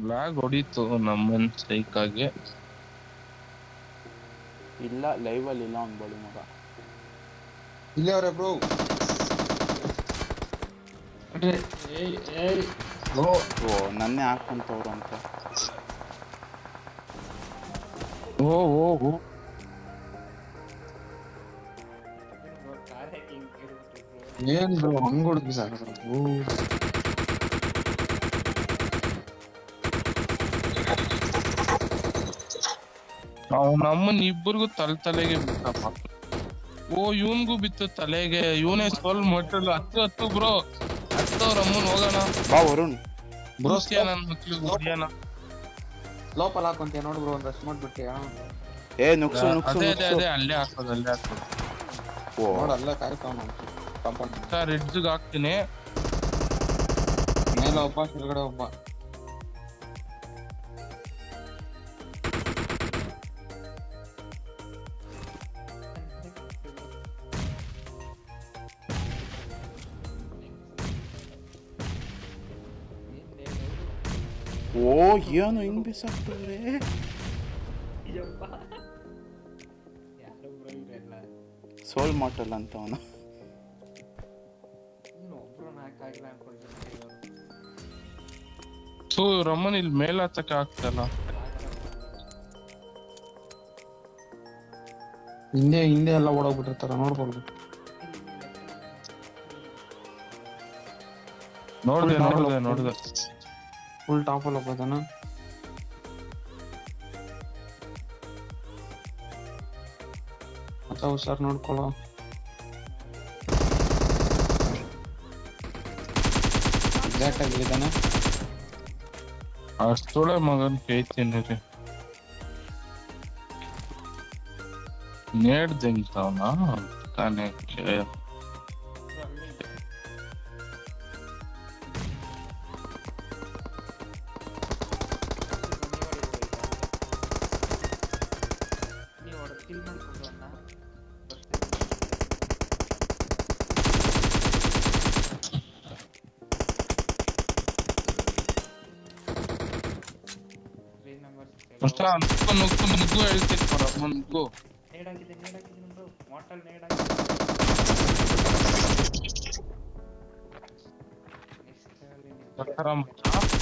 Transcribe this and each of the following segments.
Lag ಹೊಡೀತು ನಮ್ಮನ್ strike ಆಗಿ ಇಲ್ಲ ಲೈವ್ ಅಲ್ಲಿ ಇಲ್ಲ ಅವ್ನ್ ಬಳಿ ಮಗ ಇಲ್ಲೇ ಅವ್ರೆ ಬ್ರೋ ಓ ನನ್ನೇ ಹಾಕಂತವ್ರು ಅಂತ ಓ ಓ ಓ ಏನ್ ಬ್ರೋ ಹಂಗ್ ಹೊಡ್ದು ಸಾಕು ಓ ಅವ್ನ ಅಮ್ಮನ್ ಇಬ್ಬರಿಗೂ ತಲೆ ತಲೆಗೆ ಬಿತ್ತಪ್ಪ ಓ ಇವನ್ಗೂ ಬಿತ್ತು ತಲೆಗೆ ಇವನೇ ಸೋಲ್ ಮೊಟ್ಟಲು ಹತ್ತು ಹತ್ತು ಬ್ರೋ ಹತ್ತು ಅವ್ರ ಅಮ್ಮನ್ ಹೋಗೋಣ ಬಾ ವರುಣ್ ಬ್ರೋ ಬ್ರೋಸ್ತಿಯ ನನ್ ಮಕ್ಳಿಗೆ ಹೊಡಿಯೋಣ ಸ್ಲೋಪಲ್ಲಿ ಹಾಕೊಂತೀಯ ನೋಡು ಬ್ರೋ ಒಂದ್ ಅಷ್ಟು ಮಾಡ್ಬಿಟ್ಟಿಯಾ ಏ ನುಕ್ಸು ನುಕ್ಸು ಅದೇ ಅದೇ ನುಕ್ಸು ಅದೇ ಅಲ್ಲೇ ಹಾಕೋದು ಅಲ್ಲೇ ಹಾಕೋದು ಓ ನೋಡು ಅಲ್ಲೇ ಕಾಯ್ತಾವ ಕಾಂಪೌಂಡ್ ಸರ್ ರಿಡ್ಜ್ಗೆ ಹಾಕ್ತೀನಿ ಮೇಲೆ ಒಬ್ಬ ಕೆಳಗಡೆ ಒಬ್ಬ ಓ ಏನು ಹಿಂಗ್ ಬಿಸಾಕ್ತವ್ರೆ ಸೋಲ್ ಮಾಟಲ್ ಅಂತ ಅವನು ಸೊ ಇವ್ರ ಅಮ್ಮನ್ ಇಲ್ಲಿ ಮೇಲ್ ಹತ್ತಕ್ಕೆ ಆಗ್ತಲ್ಲ ಹಿಂದೆ ಹಿಂದೆ ಎಲ್ಲ ಓಡೋಗ್ಬಿಟ್ಟಿರ್ತಾರ ನೋಡ್ಬೋದು ನೋಡ್ದೆ ನೋಡ್ದೆ ನೋಡ್ದೆ ಫುಲ್ ಟಾಪಲ್ಲಿ ಹೋಗೋದನ ಮತ್ತೆ ಹುಷಾರ್ ನೋಡ್ಕೊಳ್ಳೋ ಎಕ್ಸಾಕ್ಟ್ ಆಗಿದ್ದಾನೆ ಅಷ್ಟೊಳೆ ಮಗನ್ ಕೈ ತಿನ್ನಿರಿ ನೇಡ್ದಂಗ್ತಾವನ ತಾನೇ ಅಷ್ಟ ನುಗ್ಗು ನುಗ್ಗು ನುಗ್ಗು ಹೇಳ್ತೀನಿ ಅವ್ರ ಅಮ್ಮ ನುಗ್ಗು ಬರ್ತಾರ ಮಚ್ಚ?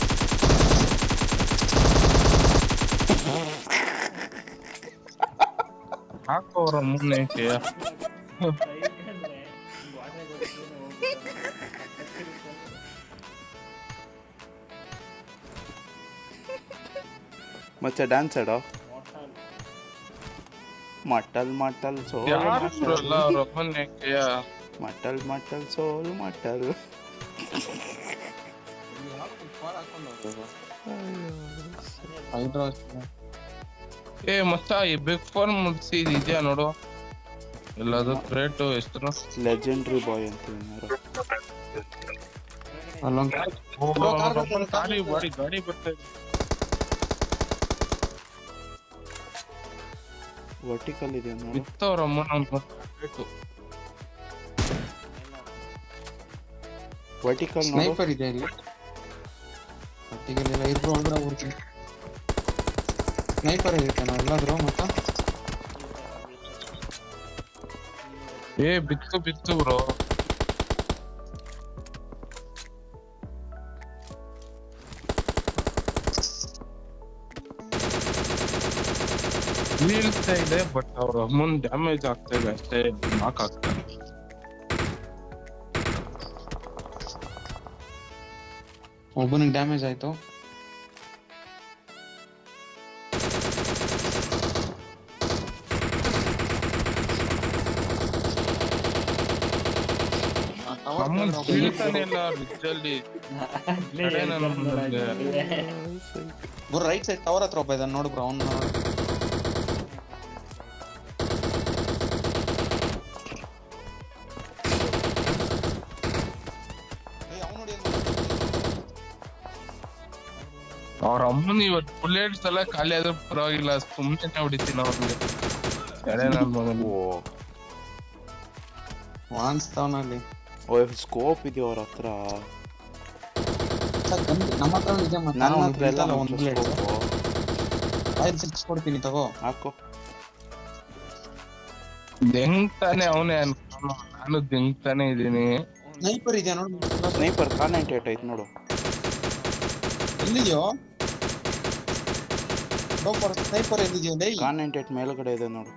ಹಾಕು ಅವ್ರ ಅಮ್ಮನ ಕೈಯ ಮತ್ತೆ ಡ್ಯಾನ್ಸ್ ಆಡೋ ಮಟಲ್ ಮಟಲ್ ಸೋಲ್ ಯಾರು ಮಟಲ್ ಎಲ್ಲ ಅವ್ರ ಅಮ್ಮನ ಕೈಯ ಮಟಲ್ ಮಟಲ್ ಸೋಲ್ ಮಟಲ್ ಹೈಡ್ರಾ ಏ ಮತ್ತ ಈ ಬಿಗ್ ಫೋನ್ ಮುಗಿಸಿ ಇದೆಯಾ ನೋಡು ಎಲ್ಲದು ಕ್ರೇಟು ಹೆಸರು ಲೆಜೆಂಡ್ರಿ ಬಾಯ್ ಅಂತ ಏನಾರು ಅಲ್ಲೊಂದ್ ಗಾಡಿ ಗಾಡಿ ಗಾಡಿ ಬರ್ತಾ ಇದೆ ವರ್ಟಿಕಲ್ ಇದೆ ನೋಡು ಬಿತ್ತವ್ರ ಅಮ್ಮನ ಕ್ರೇಟು ವರ್ಟಿಕಲ್ ನೋಡು ಸ್ನೈಪರ್ ಇದೆ ಇಲ್ಲಿ ಒಟ್ಟಿಗೆಲ್ಲ ಇಬ್ರು ಒಳಗಡೆ ಹೋಗ್ತೀನಿ ಸ್ನೈಪರ್ ಇರುತ್ತೆ ನಾವು ಎಲ್ಲಾದ್ರೂ ಮತ್ತ ಏ ಬಿತ್ತು ಬಿತ್ತು ಬ್ರೋ ಬೀಳ್ತಾ ಇದೆ ಬಟ್ ಅವ್ರ ಅಮ್ಮನ್ ಡ್ಯಾಮೇಜ್ ಆಗ್ತಾ ಇದೆ ಅಷ್ಟೇ ನಾಕ್ ಆಗ್ತಾ ಇದೆ ಒಬ್ಬನಿಗೆ ಡ್ಯಾಮೇಜ್ ಆಯ್ತು ಅಮ್ಮನ್ ಬೀಳ್ತಾನೆ ಇಲ್ಲ ರಿಜ್ಜಲ್ಲಿ ಗುರು ರೈಟ್ ಸೈಡ್ ಟವರ್ ಹತ್ರ ಒಬ್ಬ ಇದ್ದಾನೆ ನೋಡು ಬ್ರೋ ಅವ್ನ ಅವ್ರ ಅಮ್ಮನ್ ಇವತ್ತು ಬುಲೆಟ್ಸ್ ಎಲ್ಲ ಖಾಲಿ ಆದ್ರೂ ಪರವಾಗಿಲ್ಲ ಸುಮ್ಮನೆ ಹೊಡಿತೀನಿ ಅವ್ರಿಗೆ ಸರಿ ನನ್ ಮಗನ್ ಓ ವಾನ್ಸ್ತಾವನಲ್ಲಿ ಓ ಸ್ಕೋಪ್ ಇದೆಯೋ ಅವ್ರ ಹತ್ರ ನಮ್ಮ ಹತ್ರ ಇದೆ ಮತ್ತೆ ನನ್ನ ಅವ್ನು ಹತ್ರ ಎಲ್ಲ ಬೀಳ್ತಾನೆ ಒಂದು ಬ್ಲೇಡ್ ಸ್ಕೋಪು. ಆಯ್ತು ಸಿಕ್ಸ್ ಕೊಡ್ತೀನಿ ತಗೋ ಹಾಕು ದೆಂಗ್ತಾನೆ ಅವನೇ ಅನ್ಕೊಂಡು ನಾನು ದೆಂಗ್ತಾನೆ ಇದೀನಿ ಸ್ನೈಪರ್ ಇದೆಯಾ ನೋಡು ಸ್ನೈಪರ್ ಕಾರ್ ನೈಂಟಿ ಏಟ್ ಐತೆ ನೋಡು ಎಲ್ಲಿದ್ಯೋ ಡೋಪರ್ ಸ್ನೈಪರ್ ಎಲ್ಲಿದ್ಯೋ ಲೈ ಕಾರ್ ನೈಂಟಿ ಏಟ್ ಮೇಲ್ಗಡೆ ಇದೆ ನೋಡು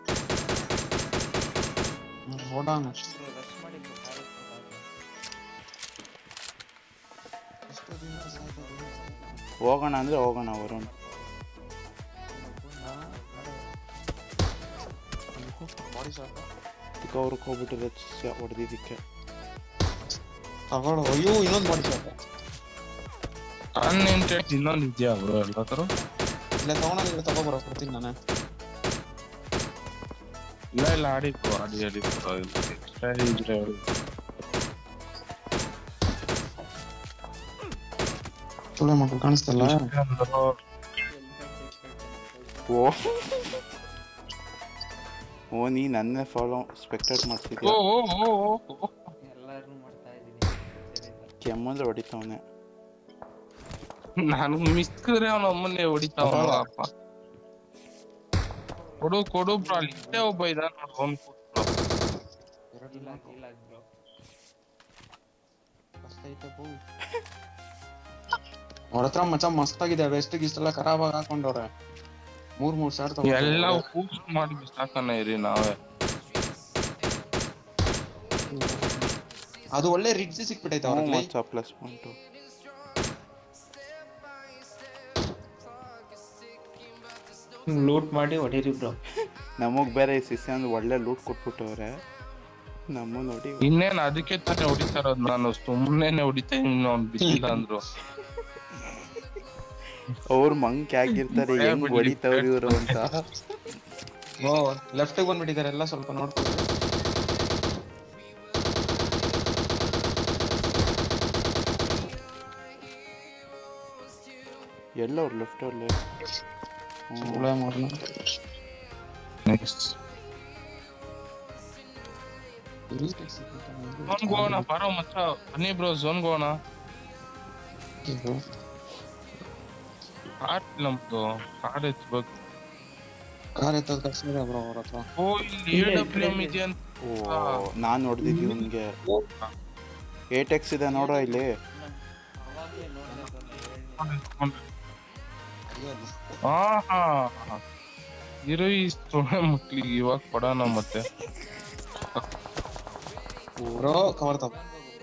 ಓಡಾನ ಹೋಗೋಣ ಅಂದ್ರೆ ಹೋಗೋಣ ವರುಣ್ ಚಿಕ್ಕ ಅವ್ರಿಗೆ ಹೋಗ್ಬಿಟ್ಟಿದೆ ಹೊಡೆದಿದ್ದಕ್ಕೆ ತಗೊಳ್ಳೋ ಅಯ್ಯೋ ಇನ್ನೊಂದು ಬಾಡಿ ಶಾಟ್ ಅನ್ಇಂಟೆಡ್ ಇನ್ನೊಂದು ಇದೆಯಾ ಅವರು ಎಲ್ಲಾದ್ರು ಇಲ್ಲ ತಗೊಂಡೋಗಿದ್ರೆ ತಗೋಬರೋ ಕೊಡ್ತೀನಿ ನಾನು ಇಲ್ಲ ಇಲ್ಲ ಆಡಿ bro, ಆಡಿ ಆಡಿ bro. ಎಕ್ಸ್ಟ್ರಾ ಇದ್ರೆ ಹೇಳಿ. ಚಲೋ ಮಾಡ್ಕೊಂಡು ಕಾಣಿಸ್ತಲ್ಲ ಅಂದ್ರು, ಓ ಓ ನೀ ನನ್ನೇ ಫಾಲೋ ಸ್ಪೆಕ್ಟೇಟ್ ಓ ಮಾಡ್ತಿದ್ಯಾ ಓ ಓ ಓ, ಓ. ಎಲ್ಲಾರು ಮಾಡ್ತಾ ಇದೀನಿ ಕೆಮ್ಮಂದ್ರೆ ಹೊಡಿತಾವನೆ ನಾನು ಮಿಸ್ಕಿದ್ರೆ ಅವನ ಅಮ್ಮನ್ನೇ ಹೊಡಿತಾವ ಅಪ್ಪ ಕೊಡು ಕೊಡು ಬ್ರೋ ಅಲ್ಲಿ ಇಷ್ಟೇ ಒಬ್ಬ ಇದ ನೋಡು ಅವ್ನ್ ಕೊಡು bro. ಇಲ್ಲ ಇಲ್ಲ ಬ್ರೋ ಅವ್ರ ಹತ್ರ ಮಚ್ಚ ಮಸ್ತಾಗಿದೆ ವೆಸ್ಟ್ ಗಿಸ್ಟ್ ಖರಾಬ್ ಆಗಿ ಹಾಕೊಂಡವ್ರೆ ಮೂರ್ ಮೂರ್ ಸಾವಿರ ತಗೊಂಡ್ರೆ. ಎಲ್ಲ ಕೂಸ್ ಮಾಡಿ ಬಿಸಾಕನ ಇರಿ ನಾವೇ ಅದು ಒಳ್ಳೆ ರಿಡ್ಸ್ ಸಿಕ್ಬಿಟ್ಟೈತೆ ಅವ್ರ ಮಚ್ಚ ಪ್ಲಸ್ ಪಾಯಿಂಟು ಲೂಟ್ ಮಾಡಿ ಹೊಡೀರಿ ಬ್ರೋ ನಮಗ್ ಬೇರೆ ಈ ಸಿಸಿ ಅಂದ್ರೆ ಒಳ್ಳೆ ಲೂಟ್ ಕೊಟ್ಬಿಟ್ಟವ್ರೆ ನಮ್ಮ ನೋಡಿ ಇನ್ನೇನ್ ಅದಕ್ಕೆ ತಾನೇ ಹೊಡಿತಾ ಇರೋದು ನಾನು ಸುಮ್ಮನೆ ಹೊಡಿತಾ ಇನ್ನು ಅವ್ನು ಬಿದ್ದಿಲ್ಲ ಅಂದ್ರು ಅವ್ರ ಮಂಕ್ ಆಗಿರ್ತಾರೆ ಭಯ ಹೆಂಗ್ ಬಿಡಿ. ಹೊಡಿತಾವ್ರಿ ಇವ್ರು ಅಂತ ಓ ಲೆಫ್ಟ್ ಬಂದ್ಬಿಟ್ಟಿದ್ದಾರೆ ಎಲ್ಲ ಸ್ವಲ್ಪ ನೋಡ್ಕೊಂಡು ಎಲ್ಲ ಅವ್ರು ಲೆಫ್ಟ್ ಅವ್ರಲ್ಲೇ ಒಳ್ಳೆ ಮಾಡೋಣ ಝೋನ್ ಹೋಗೋಣ ಬರೋ ಮಚ್ಚ ಬನ್ನಿ ಬ್ರೋ ಝೋನ್ ಹೋಗೋಣ ಕಾಡ್ ನಮ್ದು ಕಾಡ್ ಎತ್ಬೇಕು ಕಾರ್ ಎತ್ತದ ಕಳ್ಸಿದ್ರೆ ಬ್ರೋ ಅವ್ರ ಹತ್ರ ಓ ಇಲ್ಲಿ ಎ ಡಬ್ಲ್ಯೂ ಎಂ ಇದೆ ಅಂತ ಓ ನಾನ್ ನೋಡ್ದಿದ್ವಿ ಇವ್ನ್ಗೆ ಏಟ್ ಎಕ್ಸ್ ಇದೆ ನೋಡೋ ಇಲ್ಲಿ ಅವಾಗ್ಲೇ ನೋಡ್ದೆ ಹಾ ಹಾ ಇರೋ ಈ ಸೊಳ್ಳೆ ಮಕ್ಳಿಗೆ ಇವಾಗ ಕೊಡೋಣ ಮತ್ತೆ ಬ್ರೋ ಕವರ್ ತಗೋ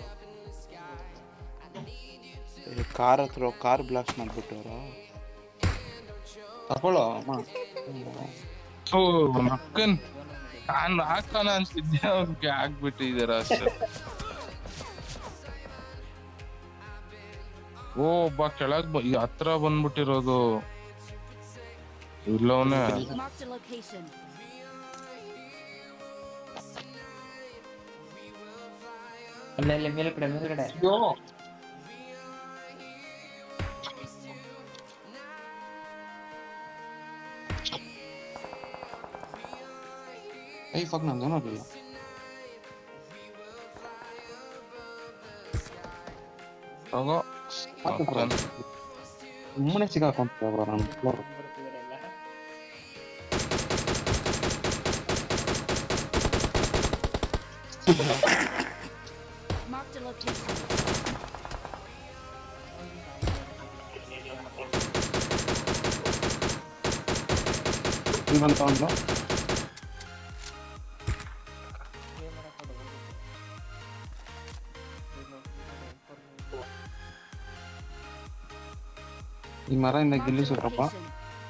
ಕಾರ್ ಹತ್ರ ಕಾರ್ ಬ್ಲಾಸ್ಟ್ ಮಾಡ್ಬಿಟ್ಟವ್ರ ತಗೊಳ್ಳೋ ಅಮ್ಮ ಓ ನಕ್ಕನ್ ನಾನು ಹಾಕೋಣ ಅಂತಿದ್ದೆ ಅವ್ನಿಗೆ ಆಗ್ಬಿಟ್ಟಿದಾರ ಅಷ್ಟೇ ಓ ಒಬ್ಬ ಕೆಳಗ್ ಬ ಈ ಹತ್ರ ಬಂದ್ಬಿಟ್ಟಿರೋದು ಇಲ್ಲವನೇ Marked a location. ಅಲ್ಲೇ ಅಲ್ಲೇ ಮೇಲ್ಗಡೆ ಮೇಲ್ಗಡೆ ಅಯ್ಯೋ ಐ ಫಕ್ ನಂದು ನೋಡ್ಲಿಲ್ಲ ತಗೋ ಮತ್ತೆ bro. ನಕ್ಕನ್. ಸುಮ್ಮನೆ ಸಿಗಾಕೊಂತ ಬ್ರೋ ನಾನು ಬರ್ತಿದಾರೆಲ್ಲ Marked a location. ಇನ್ನೊಂದು ತಗೊಂಡು ಈ ಮರದಿಂದ Marked Gilli a ಸುಟ್ರಪ್ಪ location.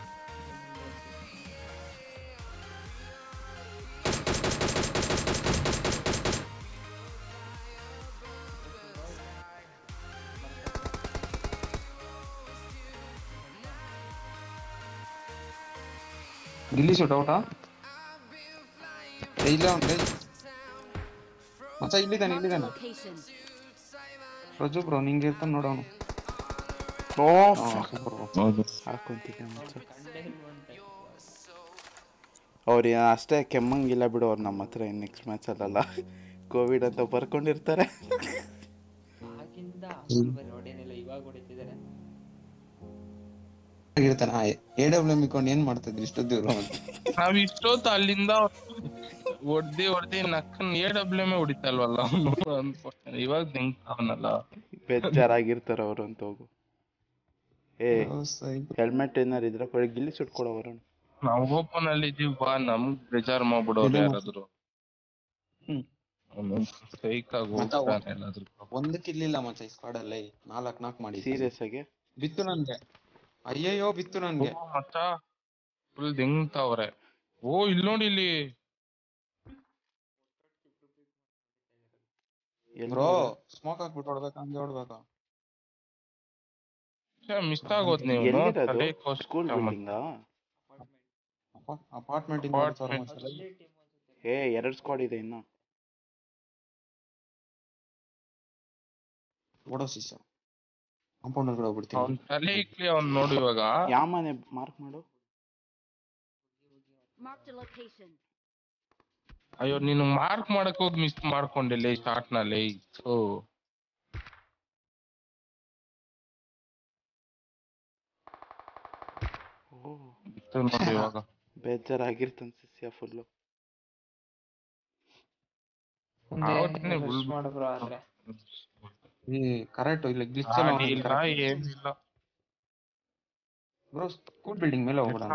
Gilli ಸುಟ್ ಔಟಾ ಇಲ್ಲ ಒಂದು ಮಚ್ಚ ಇಲ್ಲಿದ್ದಾನೆ Marked a ಇಲ್ಲಿದ್ದಾನೆ location. ರಜು ಬ್ರೋ ನಿಂಗೆ ಇರ್ತಾನೆ ನೋಡೋಣ ಓ ಸೂಪರ್ ಹೌದು ಹಾಕೊಂತಿದ್ದೆ ಮಚ್ಚ ಕಂಡೇ ಇಲ್ವಂತೆ ಅವ್ರು ಅಷ್ಟೇ ಕೆಮ್ಮಂಗಿಲ್ಲ ಬಿಡು ಅವ್ರು ನಮ್ಮ ಹತ್ರ ಇನ್ನು ನೆಕ್ಸ್ಟ್ ಮ್ಯಾಚ್ ಅಲ್ಲಲ್ಲ ಕೋವಿಡ್ ಅಂತ ಬರ್ಕೊಂಡಿರ್ತಾರೆ ಆಗಿಂದ ಅಸಲ್ ಬರೀ ಹೊಡೆಯಲಿಲ್ಲ ಇವಾಗ ಹೊಡಿತಾರೆ ಇರ್ತಾನ ಎ ಡಬ್ಲ್ಯೂ ಎಂ ಇಕೊಂಡು ಏನ್ ಮಾಡ್ತಿದ್ರಿ ಇಷ್ಟು ದೂರ ಅಂತ ನಾವ್ ಇಷ್ಟೊತ್ತು ಅಲ್ಲಿಂದ ಹೊಡ್ದಿ ಹೊಡ್ದಿ ನಕ್ಕನ್ ಎ ಡಬ್ಲ್ಯೂ ಎಂ ಹೊಡಿತಲ್ವಲ್ಲ ಅವ್ನು ಅನ್ಕೊಂಡೆ. ಇವಾಗ ನಿಂತಾವನಲ್ಲ ಬೇಜಾರಾಗಿರ್ತಾರ ಅವ್ರು ಅಂತ ಹೋಗು ಏ ಓ, ಸೈ. ಹೆಲ್ಮೆಟ್ ಏನಾರು ಇದ್ರೆ ಕೊಡಿ ಗಿಲ್ಲಿ ಸುಟ್ಕೊಡೋ ವರುಣ್ ನಾವ್ ಓಪನ್ ಅಲ್ಲಿ ಇದೀವಿ ಬಾ ನಮ್ಗ್ ಬೇಜಾರ್ ಮಾಡ್ಬಿಡೋರು ಇದು- ಯಾರಾದ್ರು ಹ್ಮ್. ಸೈಕ್ ಆಗಿ ಮತ್ತೆ ಹೋಗ್ತಾನೆ ಎಲ್ಲಾದ್ರೂ ಒಂದಕ್ಕೆ ಇರ್ಲಿಲ್ಲ ಮಚ್ಚ ಈ ಸ್ಕ್ವಾಡ್ ಅಲ್ಲಿ ನಾಲ್ಕ್ ನಾಲ್ಕ್ ಮಾಡಿ ಸೀರಿಯಸ್ ಆಗಿ ಬಿತ್ತು ನನ್ಗೆ ಅಯ್ಯಯ್ಯೋ ಬಿತ್ತು ನನ್ಗೆ ಮಚ್ಚ ಫುಲ್ ದಿಂಗ್ತಾವ್ರೆ ಓ ಇಲ್ಲಿ ನೋಡಿ ಇಲ್ಲಿ ಎಲ್ಲಿ ಬ್ರೋ ಸ್ಮೋಕ್ ಹಾಕ್ಬಿಟ್ಟು ಹೊಡ್ಬೇಕು ಹಂಗೆ ಹೊಡ್ಬೇಕು ಮಿಸ್ ಆಗೋದ್ ನೀವು ಎಲ್ಲಿರೋದು ತಲೆ ಸ್ಕೂಲ್ ಕೋಸ್ಕರ ಬಿಲ್ಡಿಂಗ್ ಅಪಾರ್ಟ್ಮೆಂಟ್ ಇಂದ ಹೊಡ್ಸೋರು ಮಚ್ಚ. ಏ ಎರಡ್ ಸ್ಕ್ವಾಡ್ ಇದೆ ಇನ್ನ ಓಡೋ ಶಿಷ್ಯ ಕಾಂಪೌಂಡ್ ಒಳಗಡೆ ಹೋಗ್ಬಿಡ್ತೀನಿ ಅವ್ನ್ ತಲೆ ಇಕ್ಲಿ ಅವ್ನ್ ನೋಡು ಇವಾಗ ಯಾವ ಮನೆ ಮಾರ್ಕ್ ಮಾಡು Marked a location. ಅಯ್ಯೋ ನೀನು ಮಾರ್ಕ್ ಮಾಡಕ್ ಹೋಗಿ ಮಿಸ್ ಮಾಡ್ಕೊಂಡಿಲ್ಲ ಈ ಸ್ಟಾರ್ಟ್ ನಲ್ಲಿ ಸೊ ಓ ನೋಡಿ ಇವಾಗ ಬೇಜಾರಾಗಿರ್ತನ್ ಸಸ್ಯ ಫುಲ್ಲು ಆವತ್ತಿನೇ rush ಉಳ್ದು- ಮಾಡು bro ಆದ್ರೆ ಈ ಕರೆಕ್ಟ್ ಇಲ್ಲ ಗ್ಲಿಚ್ ಗಾಡಿ ಇಲ್ಲ ಏನಿಲ್ಲ ಬ್ರೋ ಸ್ಕೂಲ್ ಬಿಲ್ಡಿಂಗ್ ಮೇಲೆ ಹೋಗ್ಬಿಡೋಣ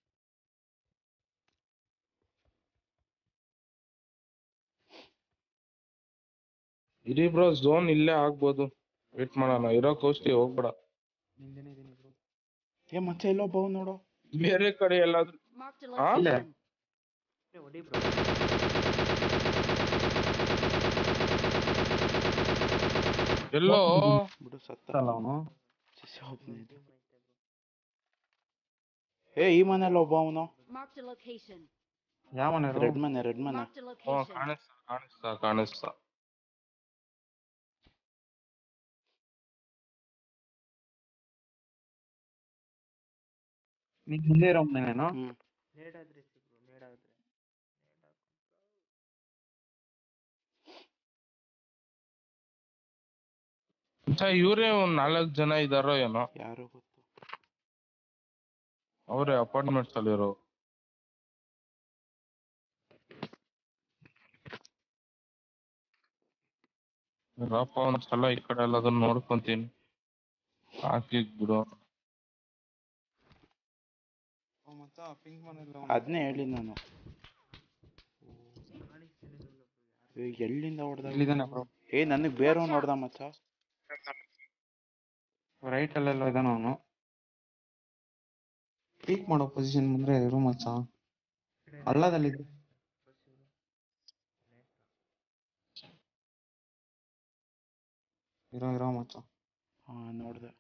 ಇಡೀ ಬ್ರೋ ಝೋನ್ ಇಲ್ಲೇ ಆಗ್ಬೋದು ವೇಟ್ ಮಾಡೋಣ ಇರೋ ಕೋಸ್ಟಿ ಹೋಗ್ಬೇಡ ಏ ಮಚ್ಚ ಎಲ್ಲೋ ಬೌ ನೋಡು ಬೇರೆ ಕಡೆ ಎಲ್ಲಾದ್ರೂ Marked a Huh? location. ಎಲ್ಲೋ ಬಿಡು ಸತ್ತ ಅಲ್ಲ ಅವನು ಸಸ್ಯ ಒಬ್ನೇ ಇದ್ದ. ಏ ಈ ಮನೇಲಿ ಒಬ್ಬ ಅವನು Marked a location. ಯಾವ ಮನೆ ರೆಡ್ ಮನೆ ರೆಡ್ ಮನೆ Marked a ಓ location. ಕಾಣಿಸ್ತಾ ಕಾಣಿಸ್ತಾ ಕಾಣಿಸ್ತಾ ನೀನ್ ಮುಂದೆ ಇರೋ ಮನೇನೇನೋ ಹ್ಮ್ ಇವರೇ ಒಂದ್ ನಾಲ್ಕ್ ಜನ ಇದಾರೋ ಏನೋ ಯಾರು ಗೊತ್ತು ಅವರೇ ಅಪಾರ್ಟ್ಮೆಂಟ್ಸ್ ಅಲ್ಲಿರೋ ರಪ್ಪ ಒಂದ್ಸಲ ಈ ಕಡೆ ಎಲ್ಲಾದ್ರೂ ನೋಡ್ಕೊಂತೀನಿ ಹಾಕಿಗ್ ಬಿಡು ಮತ್ತ ಪಿಂಕ್ ಮನೇಲಿ ಅದನ್ನೇ ಹೇಳಿ ನಾನು ಏ, ಎಲ್ಲಿಂದ ಹೊಡೆದ ಇಲ್ಲಿದಾನೆ ಬ್ರೋ ಏ ನನಗ್ ಬೇರೆ ಹೊಡೆದ ಮಚ್ಚ ರೈಟ್ ಅಲ್ಲೆಲ್ಲ ಇದಾನ ಅವನು ಪೀಕ್ ಮಾಡೋ ಪೊಸಿಷನ್ ಮುಂದೆ ಇರು ಮಚ್ಚ ಹಳ್ಳದಲ್ಲಿ ಇರೋ ಇರೋ ಮಚ್ಚ ಹಾ ನೋಡ್ದೆ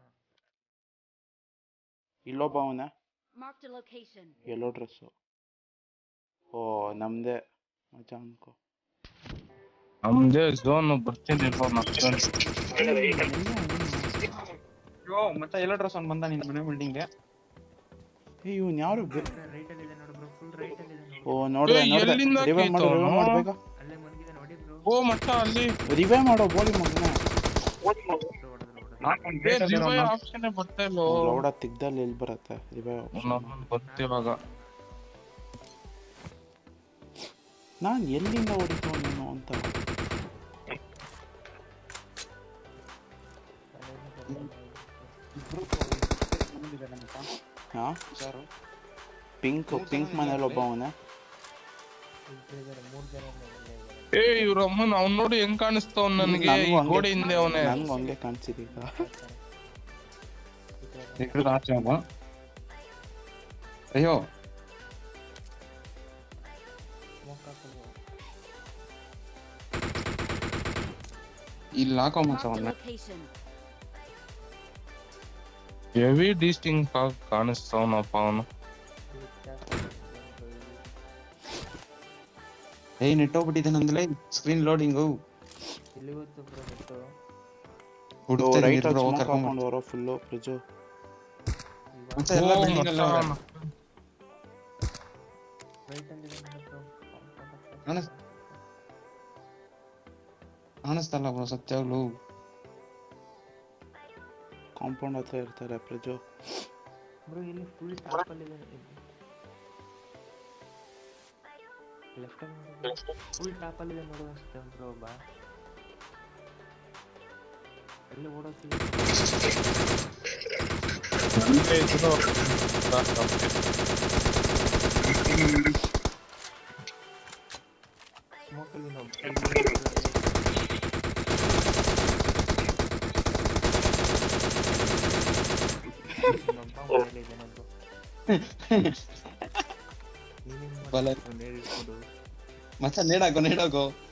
ಇಲ್ಲೊಬ್ಬ ಅವನ Marked a location. ಎಲ್ಲೋ ಡ್ರೆಸ್ಸು ಓ ನಮ್ದೇ ಮಚ್ಚ ಅನ್ಕೋ ನಮ್ದೇ ಝೋನ್ ಬರ್ತೀನಿ ಇರೋ ಅಯ್ಯೋ ಮಚ್ಚ ಎಲ್ಲ ಡ್ರೆಸ್ ಅವ್ನು ಬಂದ ನಿನ್ ಮನೆ ಬಿಲ್ಡಿಂಗ್ಗೆ ಏ ಇವ್ನ್ ಯಾರು ಬೆ- ರೈಟ್ ಅಲ್ಲಿ ಇದೆ ನೋಡು ಬ್ರೋ ಫುಲ್ ರೈಟ್ ಅಲ್ಲಿ ಇದೆ ನೋಡಿ ಓ ನೋಡ್ದೆ ಏ, ನೋಡ್ದೆ ಎಲ್ಲಿಂದ ರಿವೈವ್ ಮಾಡು ಕಿತ್ತು ರಿವೈವ್ ಅವ್ನು? ಮಾಡ್ಬೇಕಾ ಅಲ್ಲೇ ಮನ್ಗಿದೆ ನೋಡಿ ಬ್ರೋ ಓ ಮಚ್ಚ ಅಲ್ಲಿ ರಿವೈವ್ ಮಾಡೋ ಬೋಳಿ ಮಗನೇ ಆಪ್ಷನ್ ಬರ್ತಾ ಇಲ್ಲೋ ಲೌಡ ತಿಗ್ದಲ್ಲಿ ಎಲ್ಲಿ ಬರತ್ತೆ ರಿವೈವ್ ನಮ್ಮನ್ ಗೊತ್ತಿವಾಗ ನಾನ್ ಎಲ್ಲಿಂದ ಹೊಡಿತು ನೀನು ಅಂತ ಹಾ ಯಾರು ಪಿಂಕ್ ಪಿಂಕ್ ಮನೇಲಿ ಒಬ್ಬ ಅವನೇ ಮೂರ್ ಜನ ಇಲ್ಲೇ ಇದ್ದಾರೆ ಏ ಇವ್ರ ಅಮ್ಮನ್ ಅವ್ನ್ ನೋಡಿ ಹೆಂಗ್ ಕಾಣಿಸ್ತಾವ್ ನನ್ಗೆ ನನ್ಗೂ ಈ ಹಂಗೆ- ಗೋಡೆ ಹಿಂದೆ ಅವನೇ ನನ್ಗೂ ಹಂಗೆ ಕಾಣಿಸಿದೆ ಈಗ ಇಕ್ಕಡ ಆಚೆ ಅವ ಅಯ್ಯೋ ಸ್ಮೋಕ್ ಹಾಕೋದು ಇಲ್ಲಿ ಹಾಕೋ ಮಚ್ಚ Marked a ಅವನ್ನ location. ಹೆವಿ ಡಿಸ್ಟಿಂಗ್ ಆಗಿ ಕಾಣಿಸ್ತಾವನಪ್ಪ ಅವನು ಏಯ್ ನೆಟ್ಟೋಗ್ಬಿಟ್ಟಿದೆ ನಂದಲೇ ಸ್ಕ್ರೀನ್ ಲೋಡಿಂಗು ಎಲ್ಲಿ ಗೊತ್ತು ಬ್ರೋ ಗೊತ್ತು ಹುಡುಕ್ತಾ ರೈಟ್ ಇದೀನಿ bro, ಸ್ಮೋಕ್ ಕರ್ಕೊಂಡ್ ಹಾಕೊಂಡು ಬರೋ ಫುಲ್ಲು ಫ್ರಿಜ್ಜು ಮತ್ತೆ ಎಲ್ಲ ಓ, ಬಿಲ್ಡಿಂಗ್ ಎಲ್ಲ ಮಚ್ಚ, ರೈಟ್ ಅಲ್ಲಿ ಇದೆ ನೋಡಿ ಬ್ರೋ ಕಾಣಿಸ್ ಕಾಣಿಸ್ತಲ್ಲ ಬ್ರೋ ಸತ್ಯಾಗ್ಲೂ ಕಾಂಪೌಂಡ್ ಹತ್ರ ಇರ್ತಾರೆ ಫ್ರಿಜ್ಜು ಬ್ರೋ ಇಲ್ಲಿ ಫುಲ್ ಟಾಪಲ್ಲಿ ಇದೆ ಲೆಫ್ಟ್ ಫುಲ್ ಟಾಪಲ್ಲಿ ಇದೆ ನೋಡು ಅನ್ಸುತ್ತೆ ಬ್ರೋ ಒಬ್ಬ ಎಲ್ಲಿ ಓಡೋದು ನಂದೇ ಇದ್ರು ಸ್ಮೋಕಲ್ಲಿ ಒಬ್ಬ ಇನ್ನೊಬ್ಬ ಮನೇಲಿ ಇದ್ದಾನೆ ಬ್ರೋ ನೀನೇನ್ ಬಲ ಮಾಡ್ತಿದ್ಯಾ? ನೇಡ್ ಇಟ್ಕೊಂಡು ಮಚ್ಚ ನೇಡಾಗೋ ನೇಡಾಗೋ